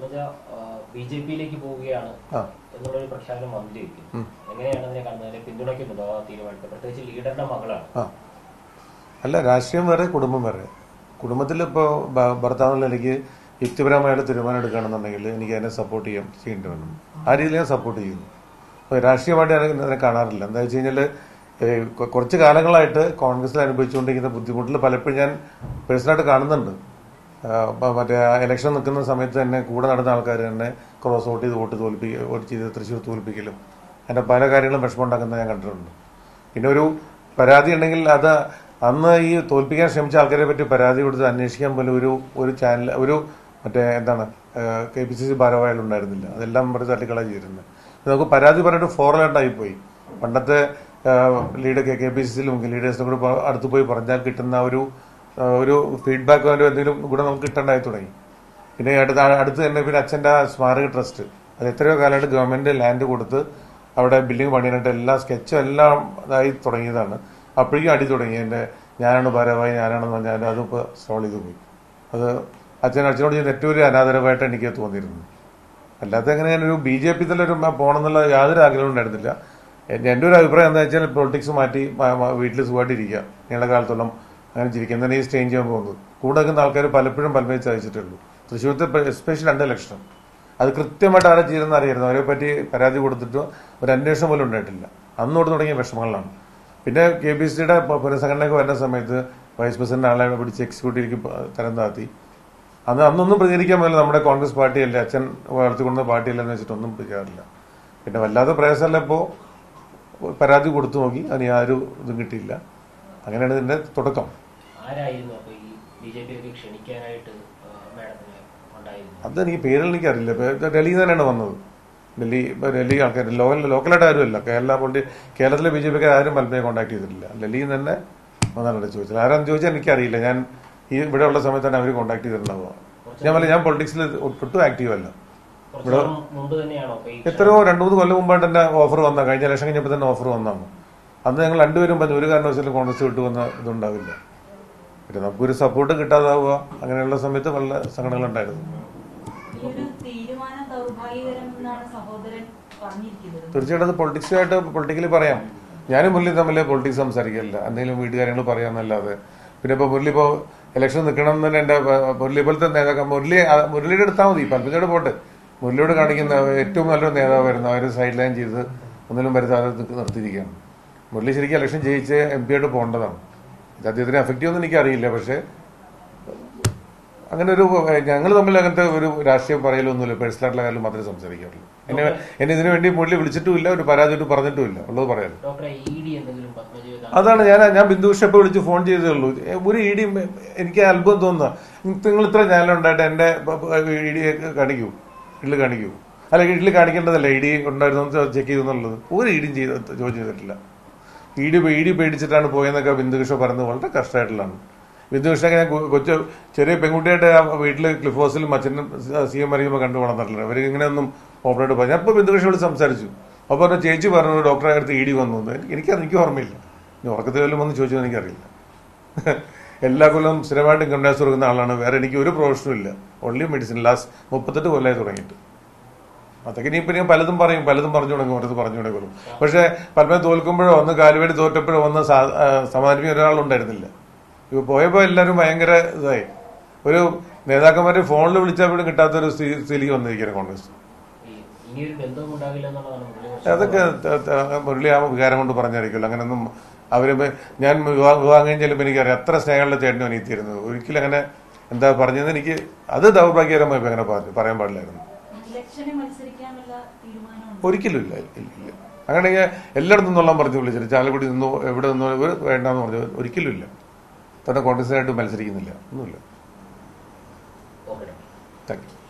എന്നുവെച്ചാൽ B J പിയിലേക്ക് പോവുകയാണ് ആ എന്നുള്ളൊരു പ്രഖ്യാപനം വന്നിരിക്കും ഉം. എങ്ങനെയാണ് അതിനെ കാണുന്നത് അതിനെ പിന്തുണയ്ക്കുന്നുണ്ടോ ആ തീരുമാനത്തെ പ്രത്യേകിച്ച് ലീഡറുടെ മകളാണ് ആ അല്ല രാഷ്ട്രീയം വേറെ കുടുംബം വേറെ കുടുംബത്തിൽ ഇപ്പോൾ ഭർത്താവ് എന്ന നിലയ്ക്ക് യുക്തിപരമായിട്ട് തീരുമാനം എടുക്കുകയാണെന്നുണ്ടെങ്കിൽ എനിക്ക് അതിനെ സപ്പോർട്ട് ചെയ്യാൻ ചെയ്യേണ്ടി വന്നു ആ രീതിയിൽ ഞാൻ സപ്പോർട്ട് ചെയ്യുന്നു അപ്പോൾ രാഷ്ട്രീയമായിട്ട് ഞാൻ അതിനെ കാണാറില്ല എന്താ വെച്ച് കഴിഞ്ഞാൽ കുറച്ച് കാലങ്ങളായിട്ട് കോൺഗ്രസിൽ അനുഭവിച്ചുകൊണ്ടിരിക്കുന്ന ബുദ്ധിമുട്ടിൽ പലപ്പോഴും ഞാൻ പേഴ്സണലായിട്ട് കാണുന്നുണ്ട് ആ, ഇപ്പൊ മറ്റേ ഇലക്ഷൻ നിൽക്കുന്ന സമയത്ത് തന്നെ കൂടെ നടന്ന ആൾക്കാർ തന്നെ ക്രോസ് വോട്ട് ചെയ്ത് വോട്ട് തോൽപ്പിക്കുക വോട്ട് ചെയ്ത് തൃശ്ശൂർ തോൽപ്പിക്കലും അതിന്റെ പല കാര്യങ്ങളും വിഷമമുണ്ടാക്കുന്നത് ഞാൻ കണ്ടിട്ടുണ്ട് പിന്നെ ഒരു പരാതി ഉണ്ടെങ്കിൽ അത് അന്ന് ഈ തോൽപ്പിക്കാൻ ശ്രമിച്ച ആൾക്കാരെ പറ്റി പരാതി കൊടുത്ത് അന്വേഷിക്കാൻ പോലും ഒരു ഒരു ചാനൽ ഒരു മറ്റേ എന്താണ് കെ പി സി സി ഭാരവാഹികൾ ഉണ്ടായിരുന്നില്ല അതെല്ലാം ഇവിടെ തട്ടിക്കളാ ചെയ്തിരുന്നത് നമുക്ക് പരാതി പറഞ്ഞിട്ട് ഫോറലായിട്ടായി പോയി പണ്ടത്തെ ലീഡർ കെ പി സി സിയിലും ലീഡേഴ്സിനും കൂടെ പോ- അടുത്ത് പോയി പറഞ്ഞാൽ കിട്ടുന്ന ആ ഒരു ആ, ഒരു ഫീഡ്ബാക്ക് എന്തെങ്കിലും കൂടെ നമുക്ക് കിട്ടണ്ടായി തുടങ്ങി പിന്നെ അടുത്ത അടുത്ത് തന്നെ പിന്നെ അച്ഛൻ്റെ ആ സ്മാരക ട്രസ്റ്റ് അത് എത്രയോ കാലമായിട്ട് ഗവൺമെന്റ് ലാൻഡ് കൊടുത്ത് അവിടെ ബിൽഡിംഗ് പണിയാനായിട്ട് എല്ലാ സ്കെച്ചും എല്ലാം ഇതായി തുടങ്ങിയതാണ് അപ്പോഴേക്കും അടി തുടങ്ങി എൻ്റെ ഞാനാണ് ഭാരവാഹി ഞാനാണെന്ന് പറഞ്ഞാൽ അതിപ്പോൾ സോൾവ് ചെയ്ത് പോയി അത് അച്ഛൻ അച്ഛനോട് ചെയ്യുന്ന ഏറ്റവും ഒരു അനാദരവായിട്ട് എനിക്ക് തോന്നിയിരുന്നു അല്ലാതെ അങ്ങനെ ഞാനൊരു ബി ജെ പി ഒരു പോകണമെന്നുള്ള യാതൊരു ആഗ്രഹവും ഉണ്ടായിരുന്നില്ല എന്റെ എൻ്റെ ഒരു അഭിപ്രായം എന്താ വെച്ചാൽ പൊളിറ്റിക്സ് മാറ്റി വീട്ടിൽ സുഖമായിട്ട് ഇരിക്കുക നീണ്ട കാലത്തോളം അങ്ങനെ ജീവിക്കുക എന്താണ് ഈ സ്റ്റേജ് ചെയ്യാൻ പോകുന്നത് കൂടെ നിൽക്കുന്ന ആൾക്കാർ പലപ്പോഴും പലമേ ചതിച്ചിട്ടുള്ളൂ തൃശ്ശൂരത്തെ എസ്പെഷ്യലി രണ്ട് ഇലക്ഷൻ അത് കൃത്യമായിട്ട് ആരെ ചെയ്തെന്ന് അറിയായിരുന്നു അവരെ പറ്റി പരാതി കൊടുത്തിട്ടോ ഒരു അന്വേഷണം പോലും ഉണ്ടായിട്ടില്ല അന്നോട്ട് തുടങ്ങിയ വിഷമങ്ങളാണ് പിന്നെ കെ ബി സിയുടെ പുനഃസംഘടനയൊക്കെ വരുന്ന സമയത്ത് വൈസ് പ്രസിഡന്റ് ആളെ പിടിച്ച് എക്സിക്യൂട്ടീവിലേക്ക് തരം താത്തി അന്ന് അന്നൊന്നും പ്രതികരിക്കാൻ പറ്റില്ല നമ്മുടെ കോൺഗ്രസ് പാർട്ടിയല്ലേ അച്ഛൻ വളർത്തിക്കൊണ്ട പാർട്ടിയല്ലെന്ന് വെച്ചിട്ട് ഒന്നും പ്രതികരിക്കാറില്ല പിന്നെ വല്ലാതെ പ്രയാസമല്ല ഇപ്പോൾ പരാതി കൊടുത്തു നോക്കി അതിന് യാതൊരു ഇതും കിട്ടിയില്ല അങ്ങനെയാണ് ഇതിന്റെ തുടക്കം ആരായിരുന്നു അപ്പൊ ഈ ബി ജെ പിയിലേക്ക് ക്ഷണിക്കാനായിട്ട് ആ, മാഡത്തിന് ഉണ്ടായിരുന്നു അത് എനിക്ക് പേരുകൾ എനിക്കറിയില്ല ഇപ്പൊ ഇത് ഡൽഹിയിൽ നിന്ന് തന്നെയാണ് വന്നത് ഡൽഹി ഇപ്പൊ ഡൽഹി ആൾക്കാർ ലോക്കൽ ലോക്കലായിട്ട് ആരുമല്ല കേരള പൊളിറ്റി കേരളത്തിലെ ബി ജെ പിക്കാർ ആരും പലപ്പോഴും കോൺടാക്ട് ചെയ്തിട്ടില്ല ഡൽഹിയിൽ നിന്ന് തന്നെ വന്നാണ് ചോദിച്ചത് ആരാന്ന് ചോദിച്ചാൽ എനിക്കറിയില്ല ഞാൻ ഈ ഇവിടെ ഉള്ള സമയത്ത് തന്നെ അവർ കോൺടാക്ട് ചെയ്തിട്ടുണ്ടാവുക ഞാൻ പറഞ്ഞ ഞാൻ പൊളിറ്റിക്സിൽ ഒട്ടും ആക്റ്റീവ് അല്ല കുറച്ച് നാൾ മുമ്പ് തന്നെയാണോ അപ്പൊ ഈ എത്രയോ രണ്ടു മൂന്ന് കൊല്ലം മുമ്പായിട്ട് തന്നെ ഓഫർ വന്ന കഴിഞ്ഞ ഇലക്ഷൻ കഴിഞ്ഞപ്പോൾ തന്നെ ഓഫർ വന്നാണ് അന്ന് ഞങ്ങൾ രണ്ടുപേരും പറഞ്ഞു ഒരു കാരണവശാലും കോൺഗ്രസ് വിട്ടു വന്ന ഇതുണ്ടാവില്ല പിന്നെ നമുക്കൊരു സപ്പോർട്ട് കിട്ടാതാവുക അങ്ങനെയുള്ള സമയത്ത് വളരെ സങ്കടങ്ങളുണ്ടായിരുന്നു ഈ ഒരു തീരുമാനം ദൗർഭാഗ്യകരം എന്നാണ് സഹോദരൻ പറഞ്ഞിരിക്കുന്നത് തീർച്ചയായിട്ടും അത് പൊളിറ്റിക്സായിട്ട് പൊളിറ്റിക്കലി പറയാം ഞാനും മുരളി തമ്മിൽ പൊളിറ്റിക്സ് സംസാരിക്കില്ല എന്തെങ്കിലും വീട്ടുകാര്യങ്ങൾ പറയാന്നല്ലാതെ പിന്നെ ഇപ്പൊ മുരളി ഇപ്പോ ഇലക്ഷൻ നിൽക്കണം എന്ന് തന്നെ എന്റെ പ- മുരളി പോലത്തെ നേതാക്കൾ മുരളി ആ, മുരളിയുടെ എടുത്താൽ മതി പൽപ്പച്ചോട് പോട്ടെ മുരളിയോട് കാണിക്കുന്ന ഏറ്റവും നല്ലൊരു നേതാവായിരുന്നു അവർ സൈഡ് ലൈൻ ചെയ്ത് ഒന്നിലും വരുത്താതെ നിക്ക് നിർത്തിയിരിക്കുകയാണ് മുരളി ശരിക്കും ഇലക്ഷൻ ജയിച്ച് എം പി ആയിട്ട് പോകേണ്ടതാണ് ഇത് അദ്ദേഹത്തിന് എഫക്റ്റീവ് ഒന്നും എനിക്കറിയില്ല പക്ഷേ അങ്ങനെ ഒരു ഞങ്ങൾ തമ്മിൽ അങ്ങനത്തെ ഒരു രാഷ്ട്രീയം പറയലൊന്നുമില്ല പേഴ്സണൽ ആയിട്ടുള്ള കാര്യം മാത്രമേ സംസാരിക്കാറുള്ളൂ എന്നെ എന്നെ ഇതിനു വേണ്ടി മുരളി വിളിച്ചിട്ടുമില്ല ഒരു പരാതിയിട്ട് പറഞ്ഞിട്ടുമില്ല ഉള്ളത് പറയാലോ ഡോക്ടറെ ഇ ഡി എന്തെങ്കിലും പത്മജീവിത അതാണ് ഞാൻ ഞാൻ ബിന്ദു ഷെപ്പ് വിളിച്ച് ഫോൺ ചെയ്തേ ഉള്ളൂ ഏ, ഒരു ഇ ഡി എനിക്ക് അത്ഭുതം തോന്നുക നിങ്ങൾ ഇത്ര ചാനലുണ്ടായിട്ട് എന്റെ ഇ ഡി കാണിക്കൂ ഇഡിൽ കാണിക്കൂ അല്ല ഇഡിൽ കാണിക്കേണ്ടതല്ല ഇ ഡി ഉണ്ടായിരുന്നു ചെക്ക് ചെയ്തെന്നുള്ളത് ഒരു ഇഡിയും ചെയ്ത് ചോദ്യം ചെയ്തിട്ടില്ല ഇ ഡി ഇ ഡി പേടിച്ചിട്ടാണ് പോയെന്നൊക്കെ ബിന്ദു കിഷോ പറയുന്നത് വളരെ കഷ്ടമായിട്ടുള്ളതാണ് ബിന്ദു കിഷൊക്കെ ഞാൻ കൊ- കൊച്ചു ചെറിയ പെൺകുട്ടിയായിട്ട് ആ വീട്ടിൽ ക്ലിഫ് ഹൗസിലും അച്ഛനും സി എം അറിയുമ്പോൾ കണ്ടു വളർന്നിട്ടില്ല അവർ ഇങ്ങനെയൊന്നും ഓപ്പറേറ്റ് പറഞ്ഞു അപ്പോൾ ബിന്ദു കിഷോട് സംസാരിച്ചു അപ്പോൾ പറഞ്ഞു ചേച്ചി പറഞ്ഞു ഡോക്ടറെ അടുത്ത് ഇ ഡി വന്നു എന്ന്. എനിക്ക് എനിക്ക് എനിക്ക് ഓർമ്മയില്ല ഇനി ഉറക്കത്തിൽ വല്ലതും വന്ന് ചോദിച്ചത് എനിക്കറിയില്ല എല്ലാ കൊല്ലം സ്ഥിരമായിട്ട് ഇൻകം ടാക്സ് കൊടുക്കുന്ന ആളാണ് വേറെ എനിക്ക് ഒരു പ്രൊഫഷനും ഇല്ല ഓൺലി മെഡിസിൻ ലാസ്റ്റ് മുപ്പത്തെട്ട് കൊല്ലമായി തുടങ്ങിയിട്ട് അതൊക്കെ ഇനിയിപ്പോ ഞാൻ പലതും പറയും പലതും പറഞ്ഞു തുടങ്ങും ഓരോന്ന് പറഞ്ഞു തുടങ്ങും പക്ഷെ പലപ്പോഴും തോൽക്കുമ്പോഴോ ഒന്ന് കാലുവേടി തോറ്റപ്പോഴോ ഒന്ന് സാ- ആ, സമാധാനിപ്പിക്കാൻ ഒരാളുണ്ടായിരുന്നില്ല ഇപ്പൊ പോയപ്പോ എല്ലാവരും ഭയങ്കര ഇതായി ഒരു നേതാക്കന്മാര് ഫോണിൽ വിളിച്ചപ്പോഴും കിട്ടാത്തൊരു സ്ഥിതി- സ്ഥിതിക്ക് വന്നിരിക്കുകയാണ് കോൺഗ്രസ് ഈ ഇനിയൊരു ബന്ധവും ഉണ്ടാകില്ല എന്നുള്ളതാണ് മുരളി കുറച്ച് അതൊക്കെ ത- ത- മുരളി ആ വികാരം കൊണ്ട് പറഞ്ഞായിരിക്കുമല്ലോ അങ്ങനെയൊന്നും അവര് ഇപ്പൊ ഞാൻ വിവാഹം വിവാഹം കഴിഞ്ഞ് ചെല്ലുമ്പോൾ എനിക്കറിയാം അത്ര സ്നേഹമുള്ള ചേട്ടനും അനിയത്തിയിരുന്നു ഒരിക്കലും അങ്ങനെ എന്താ പറഞ്ഞതെന്ന് എനിക്ക് അത് ദൗർഭാഗ്യകരമായി ഇപ്പൊ അങ്ങനെ പറഞ്ഞു- പറയാൻ പാടില്ലായിരുന്നു ഇലക്ഷന് മത്സരിക്കാനുള്ള തീരുമാനമുണ്ട് ഒരിക്കലും ഇല്ല ഇല്ല ഇല്ല അങ്ങനെയെങ്കിൽ എല്ലായിടത്തും നിന്നോളാൻ പറഞ്ഞു വിളിച്ചിട്ട് ചാലക്കുടി നിന്നോ എവിടെ നിന്നോ ഒരു വേണ്ടെന്ന് പറഞ്ഞു ഒരിക്കലും ഇല്ല തന്നെ കോൺഗ്രസിനായിട്ട് മത്സരിക്കുന്നില്ല ഒന്നുമില്ല ഓക്കെ താങ്ക് യു